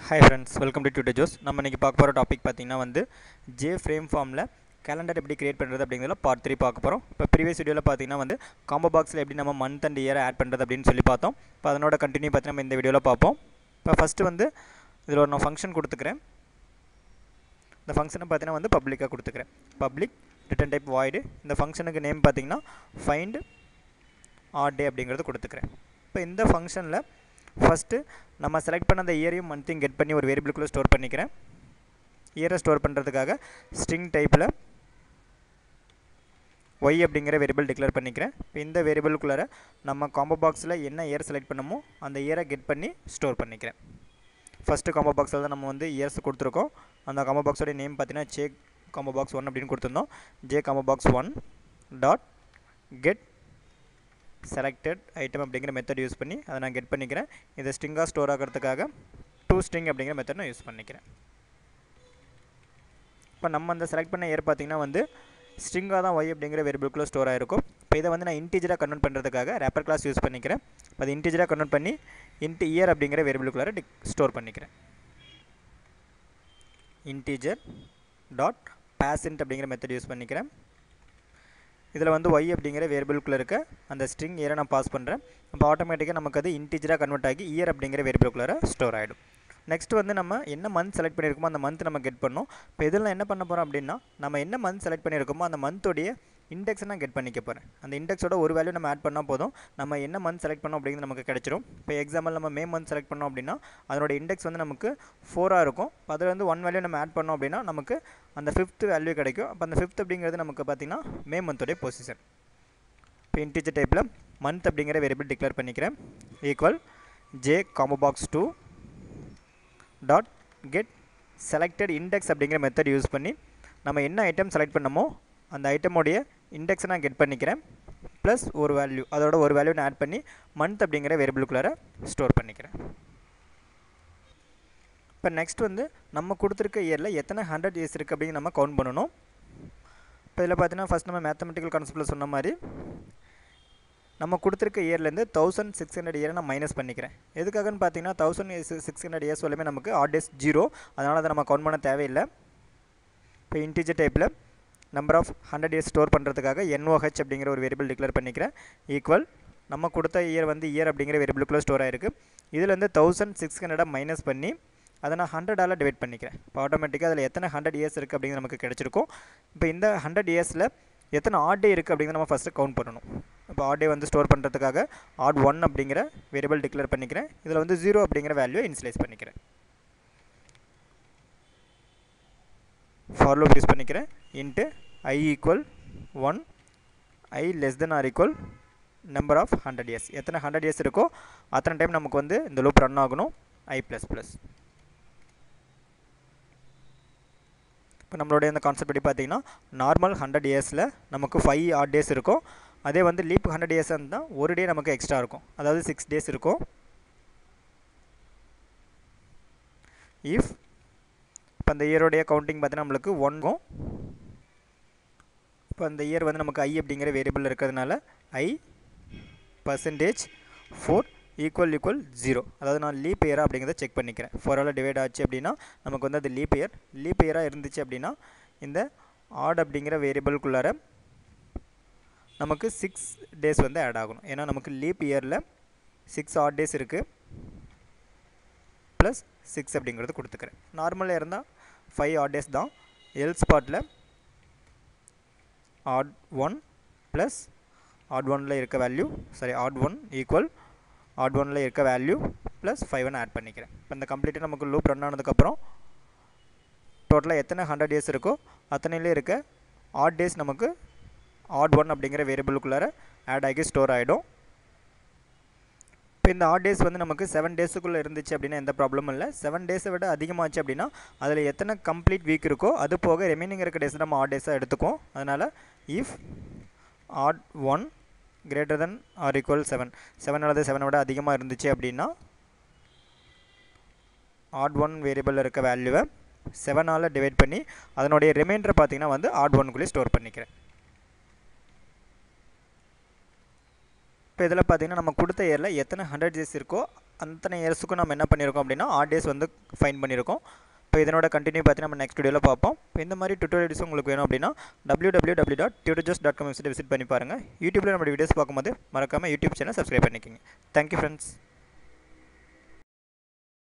hi friends welcome to tutor Joe's நம்ம இன்றைக்கி பார்க்க போகிற டாபிக் பார்த்தீங்கன்னா வந்து ஜே ஃப்ரேம் ஃபார்மில் கேலண்டர் எப்படி கிரியேட் பண்ணுறது அப்படிங்கிறத பார்ட் த்ரீ பார்க்க போகிறோம் இப்போ ப்ரீவியஸ் வீடியோவில் பார்த்தீங்கன்னா வந்து காம்போ பாக்ஸில் எப்படி நம்ம மந்த் அண்ட் இயரை ஆட் பண்ணுறது அப்படின்னு சொல்லி பார்த்தோம் இப்போ அதனோட கண்டினியூ பார்த்து நம்ம இந்த வீடியோவில் பார்ப்போம் இப்போ ஃபஸ்ட்டு வந்து இதில் ஒரு நான் ஃபங்க்ஷன் கொடுத்துக்கிறேன் இந்த ஃபங்க்ஷனை பார்த்தீங்கன்னா வந்து பப்ளிக்காக கொடுத்துக்கிறேன் பப்ளிக் ரிட்டன் டைப் வாய்டு இந்த ஃபங்க்ஷனுக்கு நேம் பார்த்தீங்கன்னா ஃபைண்ட் ஆட் டே அப்படிங்கிறது கொடுத்துக்கிறேன் இப்போ இந்த ஃபங்க்ஷனில் ஃபஸ்ட்டு நம்ம செலக்ட் பண்ண அந்த இயரையும் மந்த்தையும் கெட் பண்ணி ஒரு வேரியபிளுக்குள்ளே ஸ்டோர் பண்ணிக்கிறேன் இயரை ஸ்டோர் பண்ணுறதுக்காக ஸ்ட்ரிங் டைப்பில் ஒய் அப்படிங்கிற வேரியபிள் டிக்ளேர் பண்ணிக்கிறேன் இப்போ இந்த வேரியபிளுக்குள்ளார நம்ம காம்போ பாக்ஸில் என்ன இயர் செலக்ட் பண்ணமோ அந்த இயரை கெட் பண்ணி ஸ்டோர் பண்ணிக்கிறேன் ஃபஸ்ட்டு காம்போ பாக்ஸில் தான் நம்ம வந்து இயர்ஸ் கொடுத்துருக்கோம் அந்த காம்போ பாக்ஸோட நேம் பார்த்தீங்கன்னா ஜே காம்போ பாக்ஸ் ஒன் அப்படின்னு கொடுத்துருந்தோம் J combo box one dot get selected item அப்படிங்கிற மெத்தட் யூஸ் பண்ணி அதை நான் கெட் பண்ணிக்கிறேன் இதை ஸ்ட்ரிங்காக ஸ்டோர் ஆகிறதுக்காக டூ ஸ்ட்ரிங் அப்படிங்கிற மெத்தட் நான் யூஸ் பண்ணிக்கிறேன் இப்போ நம்ம அந்த செலக்ட் பண்ண இயர் பார்த்திங்கன்னா வந்து ஸ்ட்ரிங்காக தான் ஒய் அப்படிங்கிற வேரியபிளுக்குள்ளே ஸ்டோர் ஆகிருக்கும் இப்போ இதை வந்து நான் இன்டீஜராக கன்வெர்ட் பண்ணுறதுக்காக ரேப்பர் கிளாஸ் யூஸ் பண்ணிக்கிறேன் அது இன்டீஜராக கன்வெர்ட் பண்ணி இன்ட் இயர் அப்படிங்கிற வேரியபிளுக்குள்ளார டிக் ஸ்டோர் பண்ணிக்கிறேன் இன்டீஜர் டாட் பேசன்ட் அப்படிங்கிற மெத்தட் யூஸ் பண்ணிக்கிறேன் இதில் வந்து ஒய் அப்படிங்கிற வேரியபிளுக்குள்ளே இருக்க அந்த ஸ்ட்ரிங் இயரை நான் பாஸ் பண்ணுறேன் அப்போ ஆட்டோமேட்டிக்காக நமக்கு அது இன்டீஜராக கன்வெர்ட் ஆகி இயர் அப்படிங்கிற வேரியபிளுக்குள்ளே ஸ்டோர் ஆகிடும் நெக்ஸ்ட் வந்து நம்ம என்ன மந்த் செலக்ட் பண்ணியிருக்கோமோ அந்த மந்த் நம்ம கெட் பண்ணோம் இப்போ இதில் நான் என்ன பண்ண போகிறோம் அப்படின்னா நம்ம என்ன மந்த் செலக்ட் பண்ணியிருக்கோமோ அந்த மந்தோடைய இண்டெக்ஸை நான் கெட் பண்ணிக்க போகிறேன் அந்த இண்டெக்ஸோட ஒரு வேல்யூ நம்ம ஆட் பண்ணால் போதும் நம்ம என்ன மந்த் செலக்ட் பண்ணோம் அப்படிங்கிறது நமக்கு கிடச்சிரும் இப்போ எக்ஸாம்பிள் நம்ம மே மந்த் செலக்ட் பண்ணோம் அப்படின்னா அதனோட இண்டெக்ஸ் வந்து நமக்கு ஃபோராக இருக்கும் இப்போ அதில் வந்து ஒன் வேல்யூ நம்ம ஆட் பண்ணோம் அப்படின்னா நமக்கு அந்த ஃபிஃப்த் வேல்யூ கிடைக்கும் அப்போ அந்த ஃபிஃப்த் அப்படிங்கிறது நமக்கு பார்த்திங்கன்னா மே மந்தோடைய பொசிஷன் இப்போ இன்டீஜர் டைப்பில் மந்த் அப்படிங்கிற வேரியபிள் டிக்ளேர் பண்ணிக்கிறேன் equal J combo box two dot get selected index அப்படிங்கிற மெத்தட் யூஸ் பண்ணி நம்ம என்ன ஐட்டம் செலக்ட் பண்ணமோ அந்த ஐட்டமோடைய இண்டெக்ஸை நான் கெட் பண்ணிக்கிறேன் ப்ளஸ் ஒரு வேல்யூ அதோட ஒரு வேல்யூ நான் ஆட் பண்ணி மந்த் அப்படிங்கிற வேரியபிளுக்குள்ளார ஸ்டோர் பண்ணிக்கிறேன் இப்போ நெக்ஸ்ட் வந்து நம்ம கொடுத்துருக்க இயரில் எத்தனை ஹண்ட்ரட் இயர்ஸ் இருக்குது அப்படின்னு நம்ம கவுண்ட் பண்ணணும் இப்போ இதில் பார்த்தீங்கன்னா ஃபஸ்ட் நம்ம மேத்தமெட்டிக்கல் கான்செப்டில் சொன்ன மாதிரி நம்ம கொடுத்துருக்க இயர்லேருந்து தௌசண்ட் சிக்ஸ் ஹண்ட்ரட் இயரை நான் மைனஸ் பண்ணிக்கிறேன் எதுக்காகன்னு பார்த்தீங்கன்னா தௌசண்ட் சிக்ஸ் ஹண்ட்ரட் இயர்ஸ் வரலுமே நமக்கு ஆட் டேஸ் ஜீரோ அதனால் அதை நம்ம கவுண்ட் பண்ண தேவையில்லை இப்போ இன்டீஜர் டைப்பில் number of hundred years store பண்ணுறதுக்காக என்ஓஹெச் அப்படிங்கிற ஒரு வேரியபிள் டிக்ளேர் பண்ணிக்கிறேன் ஈக்குவல் நம்ம கொடுத்த இயர் வந்து இயர் அப்படிங்கிற வேரியபிளுக்குள்ளே ஸ்டோர் ஆயிருக்கு இதில் வந்து தௌசண்ட் சிக்ஸ் ஹண்ட்ரடை மைனஸ் பண்ணி அதை நான் ஹண்ட்ரடால் டிவைட் பண்ணிக்கிறேன் இப்போ ஆட்டோமேட்டிக்காக அதில் எத்தனை ஹண்ட்ரட் இயர்ஸ் இருக்குது அப்படிங்கிறது நமக்கு கிடச்சிருக்கும் இப்போ இந்த ஹண்ட்ரட் இயர்ஸில் எத்தனை ஆட் டே இருக்குது அப்படிங்கிறத நம்ம ஃபஸ்ட்டு கவுண்ட் பண்ணணும் இப்போ ஆட் டே வந்து ஸ்டோர் பண்ணுறதுக்காக ஆட் ஒன் அப்படிங்கிற வேரியபிள் டிக்ளேர் பண்ணிக்கிறேன் இதில் வந்து ஜீரோ அப்படிங்கிற வேல்யூ இன்ஸ்லைஸ் பண்ணிக்கிறேன் ஃபார் லூப் யூஸ் பண்ணிக்கிறேன் int i equal one i less than or equal number of hundred years எத்தனை ஹண்ட்ரட் இயர்ஸ் இருக்கோ அத்தனை டைம் நமக்கு வந்து இந்த லூப் ரன் ஆகணும் ஐ ப்ளஸ் ப்ளஸ் இப்போ நம்மளுடைய இந்த கான்செப்ட் படி பார்த்தீங்கன்னா நார்மல் ஹண்ட்ரட் இயர்ஸில் நமக்கு ஃபைவ் ஆட் டேஸ் இருக்கும் அதே வந்து லீப் ஹண்ட்ரட் இயர்ஸ் இருந்தால் ஒரு டே நமக்கு எக்ஸ்ட்ரா இருக்கும் அதாவது சிக்ஸ் டேஸ் இருக்கும் இஃப் இப்போ அந்த இயரோடைய கவுண்டிங் பார்த்தீங்கன்னா நம்மளுக்கு ஒன்கும் இப்போ அந்த இயர் வந்து நமக்கு ஐ அப்படிங்கிற வேரியபிள் இருக்கிறதுனால i percentage four equal equal zero அதாவது நான் லீப் இயரா அப்படிங்கிறத செக் பண்ணிக்கிறேன் ஃபோரால் டிவைட் ஆச்சு அப்படின்னா நமக்கு வந்து அது லீப் இயர் லீப் இயராக இருந்துச்சு அப்படின்னா இந்த ஆட் அப்படிங்கிற வேரியபிள்குள்ளார நமக்கு சிக்ஸ் டேஸ் வந்து ஆட் ஆகணும் ஏன்னா நமக்கு லீப் இயரில் சிக்ஸ் ஆட் டேஸ் இருக்குது ப்ளஸ் சிக்ஸ் அப்படிங்கிறது கொடுத்துக்கிறேன் நார்மலாக இருந்தால் ஃபைவ் ஆட் டேஸ் தான் எல் ஸ்பாட்டில் ஆட் ஒன் ப்ளஸ் ஆட் ஒனில் இருக்க value sorry odd one equal odd ஒனில் இருக்க வேல்யூ ப்ளஸ் ஃபைவ்னு ஆட் பண்ணிக்கிறேன் இப்போ இந்த கம்ப்ளீட்டாக நமக்கு லூப் ரன் ஆனதுக்கப்புறம் டோட்டலாக எத்தனை ஹண்ட்ரட் டேஸ் இருக்கோ அத்தனையிலே இருக்க ஆட் டேஸ் நமக்கு ஆட் ஒன் அப்படிங்கிற வேரியபிளுக்குள்ளார ஆட் ஆகி ஸ்டோர் ஆகிடும் இப்போ இந்த ஆட் டேஸ் வந்து நமக்கு செவன் டேஸுக்குள்ளே இருந்துச்சு அப்படின்னா எந்த ப்ராப்ளமும் இல்லை செவன் டேஸை விட அதிகமாச்சு அப்படின்னா அதில் எத்தனை கம்ப்ளீட் வீக் இருக்கோ அது போக ரெமைனிங் இருக்க டேஸ் நம்ம ஆட் டேஸாக எடுத்துக்குவோம் அதனால் if odd one greater than or equal seven seven அல்லது செவனை விட அதிகமாக இருந்துச்சு அப்படின்னா ஆட் ஒன் வேரியபிளில் இருக்க வேல்யூவை செவனால் டிவைட் பண்ணி அதனுடைய ரிமைண்டரை பார்த்தீங்கன்னா வந்து ஆட் ஒன்குள்ளேயே ஸ்டோர் பண்ணிக்கிறேன் இப்போ இதில் பார்த்தீங்கன்னா நம்ம கொடுத்த இயரில் எத்தனை ஹண்ட்ரட் டேஸ் இருக்கோ அத்தனை இயர்ஸுக்கும் நம்ம என்ன பண்ணியிருக்கோம் அப்படின்னா ஆட் டேஸ் வந்து ஃபைன் பண்ணியிருக்கோம் இப்போ இதனோட கண்டினியூ பார்த்து நம்ம நெக்ஸ்ட் வீடியோவில் பார்ப்போம் இப்போ இந்த மாதிரி டுட்டோரியல்ஸ் உங்களுக்கு வேணும் அப்படின்னா W W W dot tutorjoes dot com website visit பண்ணி பாருங்கள் யூடியூப்பில் நம்ம வீடியோஸ் பார்க்கும்போது மறக்காமல் யூடியூப் சேனல் சப்ஸ்கிரைப் பண்ணிக்கோங்க தேங்க்யூ ஃப்ரெண்ட்ஸ்